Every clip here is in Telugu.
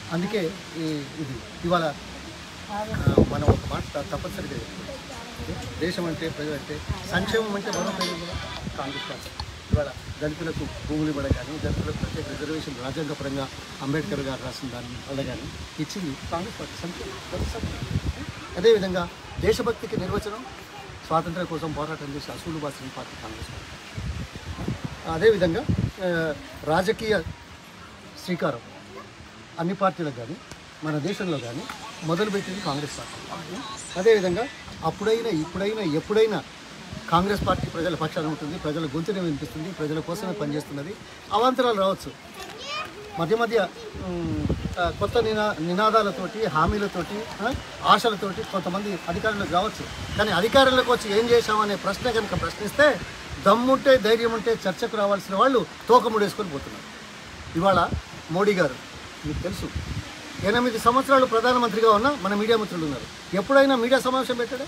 అందుకే ఈ ఇది ఇవాళ ఆ, మనం ఒక మాట త- తప్పనిసరిగా చెప్పుకోవాలి. దేశం అంటే ప్రజలు అంటే సంక్షేమం అంటే మరో పేరు కూడా కాంగ్రెస్ పార్టీ ఇవాళ దళితులకు భూములు ఇవ్వడం కానీ దళితులకు ప్రత్యేక రిజర్వేషన్ రాజ్యాంగపరంగా అంబేద్కర్ గారు రాసిన దాని వల్ల కానీ ఇచ్చింది కాంగ్రెస్ పార్టీ సంక్షేమం దళిత సంక్షేమం. అదేవిధంగా దేశభక్తికి నిర్వచనం స్వాతంత్ర్యం కోసం పోరాటం చేసి అసూలు బాసిన పార్టీ కాంగ్రెస్ పార్టీ అదేవిధంగా ఆ, రాజకీయ శ్రీకారం అన్ని పార్టీలకు కానీ మన దేశంలో కానీ మొదలుపెట్టింది కాంగ్రెస్ పార్టీ అదేవిధంగా అప్పుడైనా ఇప్పుడైనా ఎప్పుడైనా కాంగ్రెస్ పార్టీ ప్రజల పక్షాన ఉంటుంది ప్రజల గొంతునే వినిపిస్తుంది ప్రజల కోసమే పనిచేస్తున్నది అవాంతరాలు రావచ్చు మధ్య మధ్య ఉమ్, ఆ, కొత్త నినా నినాదాలతోటి హామీలతోటి ఆ, ఆశలతోటి కొంతమంది అధికారంలోకి రావచ్చు కానీ అధికారంలోకి వచ్చి ఏం చేశామనే ప్రశ్న కనుక ప్రశ్నిస్తే దమ్ముంటే ధైర్యం ఉంటే చర్చకు రావాల్సిన వాళ్ళు తోకముడేసుకొని పోతున్నారు ఇవాళ మోడీ గారు మీకు తెలుసు ఎనిమిది సంవత్సరాలు ప్రధానమంత్రిగా ఉన్న మన మీడియా మిత్రులు ఉన్నారు ఎప్పుడైనా మీడియా సమావేశం పెట్టాడా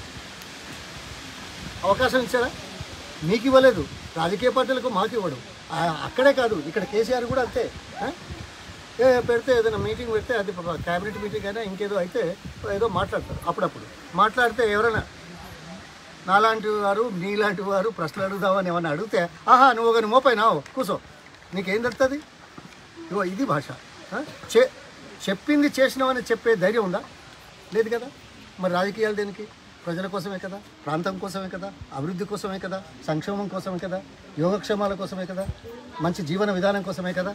అవకాశం ఇచ్చారా మీకు ఇవ్వలేదు రాజకీయ పార్టీలకు మాకు ఇవ్వడు ఆ, అక్కడే కాదు ఇక్కడ కేసీఆర్ కూడా అంతే ఆ? ఏ పెడితే ఏదైనా మీటింగ్ పెడితే అది క్యాబినెట్ మీటింగ్ అయినా ఇంకేదో అయితే ఏదో మాట్లాడతారు అప్పుడప్పుడు మాట్లాడితే ఎవరైనా నాలాంటి వారు నీలాంటి వారు ప్రశ్నలు అడుగుదామని ఏమన్నా అడిగితే ఆహా నువ్వు ఒక మోపైనావు కూసో నీకేం తెలుస్తుంది ఇగో ఇది భాష ఆ? చే చెప్పింది చేసినామని చెప్పే ధైర్యం ఉందా లేదు కదా మరి రాజకీయాలు దేనికి ప్రజల కోసమే కదా ప్రాంతం కోసమే కదా అభివృద్ధి కోసమే కదా సంక్షేమం కోసమే కదా యోగక్షేమాల కోసమే కదా మంచి జీవన విధానం కోసమే కదా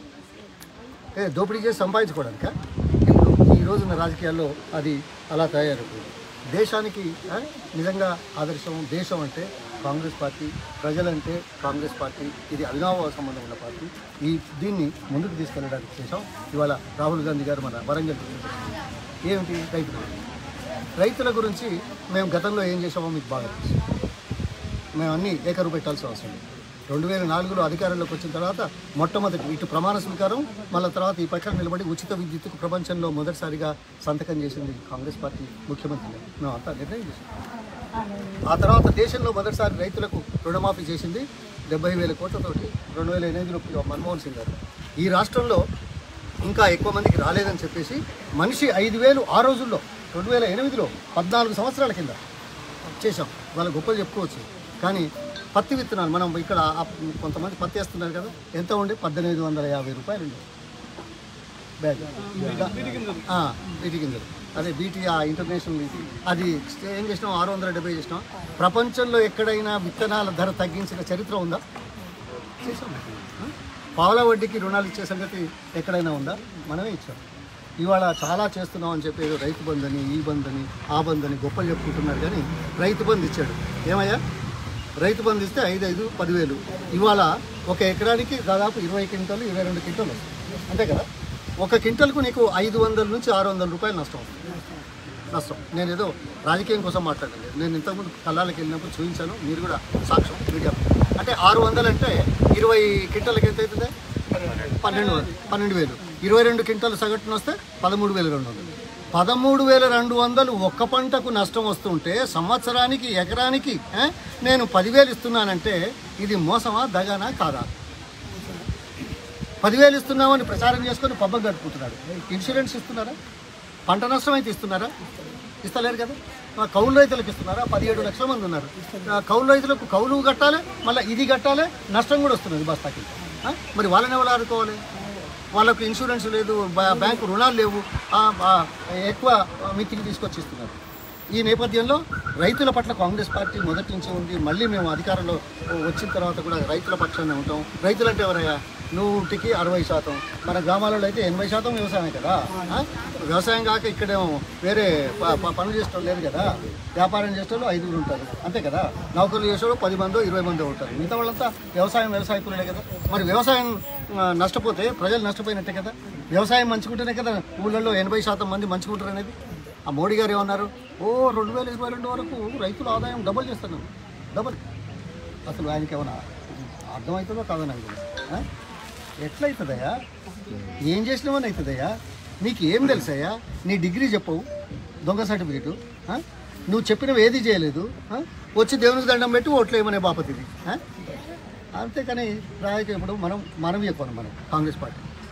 ఏ దోపిడీ చేసి సంపాదించుకోవడానిక ఇప్పుడు ఈ రోజున రాజకీయాల్లో అది అలా తయారైపోయింది దేశానికి ఆ, నిజంగా ఆదర్శం దేశం అంటే కాంగ్రెస్ పార్టీ ప్రజలంటే కాంగ్రెస్ పార్టీ ఇది అవినావ సంబంధం ఉన్న పార్టీ ఈ దీన్ని ముందుకు తీసుకెళ్ళడానికి చేసాం ఇవాళ రాహుల్ గాంధీ గారు మన వరంగల్ తీసుకొచ్చారు. ఏమిటి రైతుల గురించి. రైతుల గురించి మేము గతంలో ఏం చేసామో మీకు బాగా తెలుసు మేము అన్నీ ఏకరు పెట్టాల్సిన అవసరం లేదు రెండు వేల నాలుగులో అధికారంలోకి వచ్చిన తర్వాత మొట్టమొదటి ఇటు ప్రమాణ స్వీకారం మళ్ళీ తర్వాత ఈ పక్కన నిలబడి ఉచిత విద్యుత్తుకు ప్రపంచంలో మొదటిసారిగా సంతకం చేసింది కాంగ్రెస్ పార్టీ ముఖ్యమంత్రి గారు. మేము అంతా నిర్ణయం చేసాం ఆ తర్వాత దేశంలో మొదటిసారి రైతులకు రుణమాఫీ చేసింది డెబ్బై వేల కోట్లతోటి రెండు వేల ఎనిమిదిలో మన్మోహన్ సింగ్ గారు ఈ రాష్ట్రంలో ఇంకా ఎక్కువ మందికి రాలేదని చెప్పేసి మనిషి ఐదు వేలు ఆ రోజుల్లో రెండు వేల ఎనిమిదిలో పద్నాలుగు సంవత్సరాల కింద చేసాం వాళ్ళ గొప్పలు చెప్పుకోవచ్చు కానీ పత్తి విత్తనాలు మనం ఇక్కడ ఆ- కొంతమంది పత్తి వేస్తున్నారు కదా ఎంత ఉండి పద్దెనిమిది వందల యాభై రూపాయలు ఉండే బ్యాగ్ ఆ, బీటీ గింజలు అదే బీటీ ఆ ఇంటర్నేషనల్ ఇది అది ఏం చేసినాం ఆరు వందల డెబ్బై చేసినాం ప్రపంచంలో ఎక్కడైనా విత్తనాల ధర తగ్గించిన చరిత్ర ఉందా చేసాం ఆ? పావుల వడ్డీకి రుణాలు ఇచ్చే సంగతి ఎక్కడైనా ఉందా మనమే ఇచ్చాం ఇవాళ చాలా చేస్తున్నాం అని చెప్పి ఏదో రైతు బంధు అని ఈ బంధు అని ఆ బంధు అని గొప్పలు చెప్పుకుంటున్నారు కానీ రైతు బంధు ఇచ్చాడు ఏమయ్యా రైతు బంధు ఇస్తే ఐదు ఐదు పదివేలు ఇవాళ ఒక ఎకరానికి దాదాపు ఇరవై క్వింటాలు ఇరవై రెండు క్వింటాలు వస్తుంది అంతే కదా ఒక క్వింటల్కు నీకు ఐదు వందల నుంచి ఆరు వందల రూపాయలు నష్టం వస్తుంది నష్టం నేను ఏదో రాజకీయం కోసం మాట్లాడలేదు నేను ఇంతకుముందు కళ్ళాలకు వెళ్ళినప్పుడు చూపించాను మీరు కూడా సాక్ష్యం మీడియా అంటే ఆరు వందలు అంటే ఇరవై క్వింటాలకి ఎంత అవుతుంది పన్నెండు వందలు పన్నెండు వేలు ఇరవై రెండు క్వింటాలు సగటున వస్తే పదమూడు వేల రెండు వందలు పదమూడు వేల రెండు వందలు ఒక్క పంటకు నష్టం వస్తుంటే సంవత్సరానికి ఎకరానికి ఆ, నేను పదివేలు ఇస్తున్నానంటే ఇది మోసమా దగానా కాదా పదివేలు ఇస్తున్నామని ప్రచారం చేసుకొని పబ్బం గడుపుతున్నాడు ఇన్సూరెన్స్ ఇస్తున్నారా పంట నష్టం అయితే ఇస్తున్నారా ఇస్తలేరు కదా ఆ కౌలు రైతులకు ఇస్తున్నారా పదిహేడు లక్షల మంది ఉన్నారు ఆ కౌలు రైతులకు కౌలు కట్టాలి మళ్ళీ ఇది కట్టాలి నష్టం కూడా వస్తున్నది బస్తాకి ఆ? మరి వాళ్ళని ఎవరు ఆదుకోవాలి వాళ్ళకు ఇన్సూరెన్స్ లేదు బా- బ్యాంకు రుణాలు లేవు ఆ, ఆ, ఎక్కువ మితికి తీసుకొచ్చి ఇస్తున్నారు ఈ నేపథ్యంలో రైతుల పట్ల కాంగ్రెస్ పార్టీ మొదటి నుంచి ఉంది మళ్ళీ మేము అధికారంలో వచ్చిన తర్వాత కూడా రైతుల పక్షానే ఉంటాం రైతులు అంటే ఎవరయ్యా నూటికి అరవై శాతం మన గ్రామాలలో అయితే ఎనభై శాతం వ్యవసాయమే కదా ఆ? వ్యవసాయం కాక ఇక్కడేమో వేరే ప- ప- పనులు చేసేటోళ్ళు లేరు కదా వ్యాపారం చేసేటోళ్ళు ఐదుగురు ఉంటారు అంతే కదా నౌకర్లు చేసేవాళ్ళు పది మందో ఇరవై మందో ఉంటారు మిగతా వాళ్ళంతా వ్యవసాయం వ్యవసాయ కూలీలే కదా మరి వ్యవసాయం ఆ, నష్టపోతే ప్రజలు నష్టపోయినట్టే కదా వ్యవసాయం మంచుకుంటేనే కదా ఊళ్ళల్లో ఎనభై శాతం మంది మంచుకుంటారు అనేది ఆ మోడీ గారు ఏమన్నారు ఓ రెండు వేల ఇరవై రెండు వరకు రైతుల ఆదాయం డబుల్ చేస్తాను డబుల్ అసలు ఆయనకి ఏమైనా అర్థమవుతుందో కాదో నాకు తెలియదు. ఆ? ఎట్లయితుందయ్యా ఏం చేసినామని అవుతుందయ్యా నీకు ఏం తెలుసయ్యా నీ డిగ్రీ చెప్పవు దొంగ సర్టిఫికెట్ నువ్వు చెప్పినవి ఏది చేయలేదు ఆ? వచ్చి దేవునికి దండం పెట్టి ఓట్లు వేయమనే బాపతిది ఆ? అంతేకాని రాజకీయం ఇప్పుడు మనం మనం చెప్పాను మనం కాంగ్రెస్ పార్టీ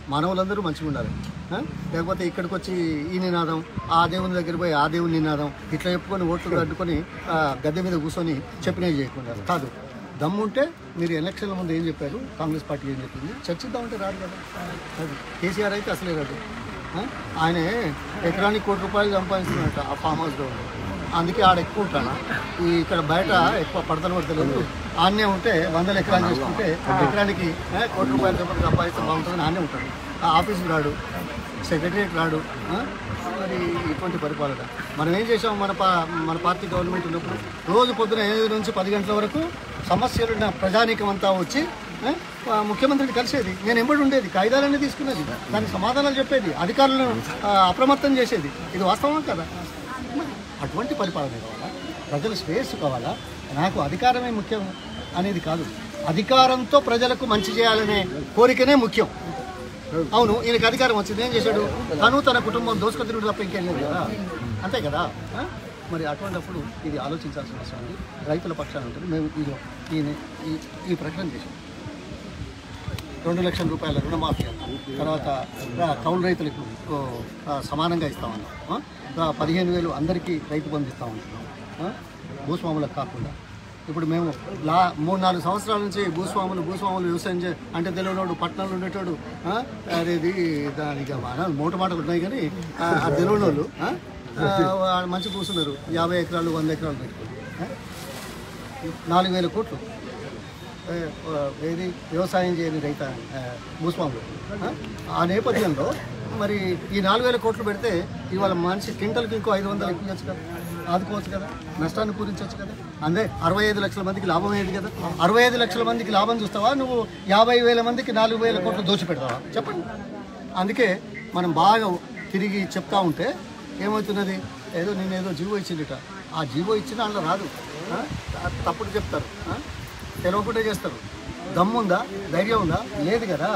మానవులందరూ మంచిగా ఉండాలి ఆ? లేకపోతే ఇక్కడికి వచ్చి ఈ నినాదం ఆ దేవుని దగ్గర పోయి ఆ దేవుని నినాదం ఇట్లా చెప్పుకొని ఓట్లు కట్టుకొని ఆ, గద్దె మీద కూర్చొని చెప్పినవి చేయకుండా కాదు దమ్ముంటే మీరు ఎలక్షన్ల ముందు ఏం చెప్పారు కాంగ్రెస్ పార్టీ ఏం చెప్పింది చర్చిద్దామంటే రాదు కదా అది కేసీఆర్ అయితే అసలే రాదు ఆ? ఆయన ఎకరానికి కోటి రూపాయలు సంపాదిస్తున్నట్ట ఆ ఫామ్ హౌస్లో ఉండి అందుకే ఆడ ఎక్కువ ఉంటాను ఈ ఇక్కడ బయట ఎక్కువ పడతలు పడతలేదు ఆన్నే ఉంటే వందల ఎకరాలు చేసుకుంటే ఎకరానికి ఆ, కోటి రూపాయల చొప్పున సంపాదిస్తే బాగుంటుందని ఆన్నే ఉంటాడు ఆ ఆఫీస్కి రాడు సెక్రటరియట్ రాడు ఆ? మరి ఇటువంటి పరిపాలన మనం ఏం చేసాం మన పా మన పార్టీ గవర్నమెంట్ ఉన్నప్పుడు రోజు పొద్దున ఎనిమిది నుంచి పది గంటల వరకు సమస్యలున్న ప్రజానీకం అంతా వచ్చి ఆ, ఆ, ముఖ్యమంత్రిని కలిసేది నేను ఎంబడి ఉండేది కాగితాలన్నీ తీసుకునేది దానికి సమాధానాలు చెప్పేది అధికారులను ఆ, అప్రమత్తం చేసేది ఇది వాస్తవం కదా అటువంటి పరిపాలన కావాలా ప్రజల శ్రేయస్సు కావాలా నాకు అధికారమే ముఖ్యం అనేది కాదు అధికారంతో ప్రజలకు మంచి చేయాలనే కోరికనే ముఖ్యం అవును ఈయనకి అధికారం వచ్చింది ఏం చేశాడు తను తన కుటుంబం దోసుకొని తిరుగుడు తప్ప ఇంకేం లేదు కదా అంతే కదా ఆ? మరి అటువంటిప్పుడు ఇది ఆలోచించాల్సిన అవసరం ఉంది రైతుల పక్షాన ఉంటుంది మేము ఇది ఈ ఈ- ఈ ప్రకటన చేసాం రెండు లక్షల రూపాయల రుణమాఫీ అన్నాం. తర్వాత రా- కౌలు రైతులకు ఓ, ఆ, సమానంగా ఇస్తామన్నాం ఆ? ఆ, పదిహేను వేలు అందరికీ రైతు బంధు ఇస్తామంటున్నాం ఆ? భూస్వాములకు కాకుండా ఇప్పుడు మేము లా మూడు నాలుగు సంవత్సరాల నుంచి భూస్వాములు భూస్వాములు వ్యవసాయం చే అంటే తెలియనోడు పట్టణంలో ఉండేటోడు ఆ? అదేది దానికి మన మూట మాటలు ఉన్నాయి కానీ ఆ, ఆ తెలియనోళ్ళు ఆ? ఆ, వాళ్ళు మంచి కూర్చున్నారు యాభై ఎకరాలు వంద ఎకరాలు పెట్టుకుని ఆ? నాలుగు వేల కోట్లు ఏ, ఆ, ఏది వ్యవసాయం చేయని రైత ఆ, భూస్వాములు ఆ? ఆ నేపథ్యంలో మరి ఈ నాలుగు వేల కోట్లు పెడితే ఇవాళ మనిషి క్వింటల్కి ఇంకో ఐదు వందలు ఎక్కించచ్చు కదా ఆదుకోవచ్చు కదా నష్టాన్ని పూరించవచ్చు కదా అందే అరవై ఐదు లక్షల మందికి లాభం అయ్యేది కదా అరవై ఐదు లక్షల మందికి లాభం చూస్తావా నువ్వు యాభై వేల మందికి నాలుగు వేల కోట్లు దోచి పెడతావా చెప్పండి అందుకే మనం బాగా తిరిగి చెప్తా ఉంటే ఏమవుతున్నది ఏదో నేను ఏదో జీవో ఇచ్చిందిట ఆ జీవో ఇచ్చిన అందులో రాదు ఆ? తప్పుడు చెప్తారు ఆ? తెలవకుండా చేస్తారు దమ్ముందా ధైర్యం ఉందా లేదు కదా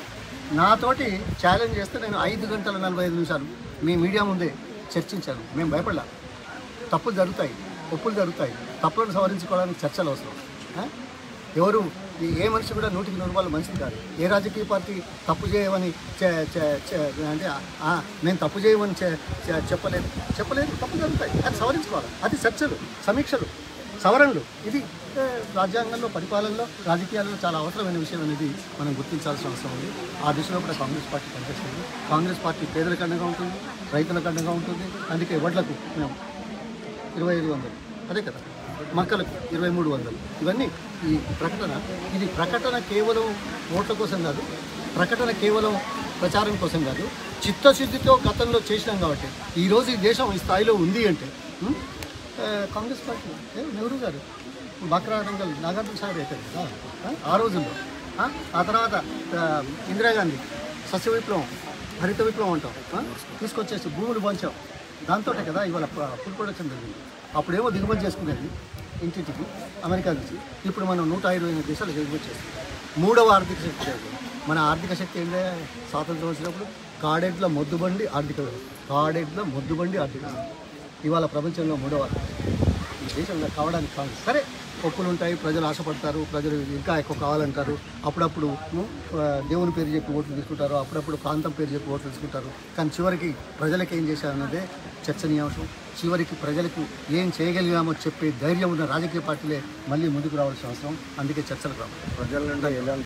నాతోటి ఛాలెంజ్ చేస్తే నేను ఐదు గంటల నలభై ఐదు నిమిషాలు మీ మీడియా ముందే చర్చించాను మేము భయపడలా తప్పులు జరుగుతాయి ఒప్పులు జరుగుతాయి తప్పులను సవరించుకోవడానికి చర్చలు అవసరం ఆ? ఎవరు ఈ- ఏ మనిషి కూడా నూటికి నూరు రూపాయలు మంచిది కాదు ఏ రాజకీయ పార్టీ తప్పు చేయమని చె- చె- చె- అంటే ఆ, నేను తప్పు చేయమని చె- చె- చెప్పలేదు చెప్పలేదు తప్పు జరుగుతాయి అది సవరించుకోవాలి అది చర్చలు సమీక్షలు సవరణలు ఇది ఏ, రాజ్యాంగంలో పరిపాలనలో రాజకీయాల్లో చాలా అవసరమైన విషయం అనేది మనం గుర్తించాల్సిన అవసరం ఉంది ఆ దిశలో కూడా కాంగ్రెస్ పార్టీ పనిచేస్తుంది కాంగ్రెస్ పార్టీ పేదలకు అండగా ఉంటుంది రైతులకు అండగా ఉంటుంది అందుకే వడ్లకు మేము ఇరవై ఐదు వందలు అదే కదా మక్కలకు ఇరవై మూడు వందలు ఇవన్నీ ఈ ప్రకటన ఇది ప్రకటన కేవలం ఓట్ల కోసం కాదు ప్రకటన కేవలం ప్రచారం కోసం కాదు చిత్తశుద్ధితో గతంలో చేసినాం కాబట్టి ఈరోజు ఈ దేశం ఈ స్థాయిలో ఉంది అంటే ఉం? ఆ, కాంగ్రెస్ పార్టీ ఏ, నెహ్రూ గారు బక్రా రంగల్ నాగార్జున సాగర్ అవుతారు కదా ఆ? ఆ రోజుల్లో ఆ? ఆ తర్వాత ఆ, ఇందిరాగాంధీ సస్య విప్లవం హరిత విప్లవం అంటాం ఆ? తీసుకొచ్చేసి భూములు పంచాం దాంతోటే కదా ఇవాళ ప- ఫుడ్ ప్రొడక్షన్ జరిగింది అప్పుడేమో దిగుమతి చేసుకునేది ఇంటింటికి అమెరికా నుంచి ఇప్పుడు మనం నూట ఇరవై ఎనిమిది దేశాలు దిగుమతి చేస్తాం మూడవ ఆర్థిక శక్తి జరిగింది. మన ఆర్థిక శక్తి ఏంటంటే స్వాతంత్రం వచ్చినప్పుడు కాడెడ్ల మొద్దుబండి ఆర్థిక వ్యవస్థ కాడెడ్ల మొద్దుబండి ఆర్థిక వ్యవస్థ ఇవాళ ప్రపంచంలో మూడవ ఈ దేశంలో కావడానికి కాదు సరే ఒప్పులు ఉంటాయి ప్రజలు ఆశపడతారు ప్రజలు ఇంకా ఎక్కువ కావాలంటారు అప్పుడప్పుడు ఉం, ఆ, దేవుని పేరు చెప్పి ఓట్లు తీసుకుంటారు అప్పుడప్పుడు ప్రాంతం పేరు చెప్పి ఓట్లు తీసుకుంటారు కానీ చివరికి ప్రజలకు ఏం చేశారన్నదే చర్చనీయాంశం చివరికి ప్రజలకు ఏం చేయగలిగామో చెప్పే ధైర్యం ఉన్న రాజకీయ పార్టీలే మళ్ళీ ముందుకు రావాల్సిన అవసరం అందుకే చర్చలకు రావాలి ప్రజల నుండి ఎలాంటి